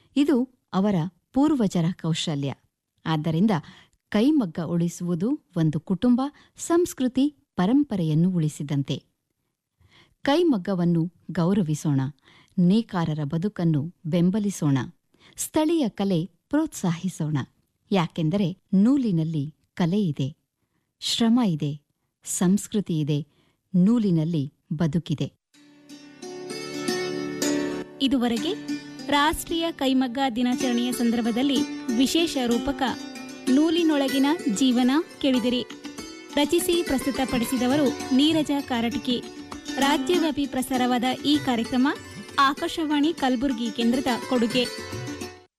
ಇದು ಅವರ ಪೂರ್ವಜರ ಕೌಶಲ್ಯ ಆದ್ದರಿಂದ ಕೈಮಗ್ಗ ಉಳಿಸುವುದು ಒಂದು ಕುಟುಂಬ ಸಂಸ್ಕೃತಿ ಪರಂಪರೆಯನ್ನು ಉಳಿಸಿದಂತೆ ಕೈಮಗ್ಗವನ್ನು ಗೌರವಿಸೋಣ ನೇಕಾರರ ಬದುಕನ್ನು ಬೆಂಬಲಿಸೋಣ ಸ್ಥಳೀಯ ಕಲೆ ಪ್ರೋತ್ಸಾಹಿಸೋಣ ಯಾಕೆಂದರೆ ನೂಲಿನಲ್ಲಿ ಕಲೆ ಇದೆ ಶ್ರಮ ಇದೆ ಸಂಸ್ಕೃತಿ ಇದೆ ನೂಲಿನಲ್ಲಿ ಬದುಕಿದೆ ಇದುವರೆಗೆ ರಾಷ್ಟ್ರೀಯ ಕೈಮಗ್ಗ ದಿನಾಚರಣೆಯ ಸಂದರ್ಭದಲ್ಲಿ ವಿಶೇಷ ರೂಪಕ ನೂಲಿನೊಳಗಿನ ಜೀವನ ಕೇಳಿದಿರಿ ರಚಿಸಿ ಪ್ರಸ್ತುತಪಡಿಸಿದವರು ನೀರಜ ಕಾರಟಕಿ ರಾಜ್ಯವ್ಯಾಪಿ ಪ್ರಸಾರವಾದ ಈ ಕಾರ್ಯಕ್ರಮ ಆಕಾಶವಾಣಿ ಕಲಬುರಗಿ ಕೇಂದ್ರದ ಕೊಡುಗೆ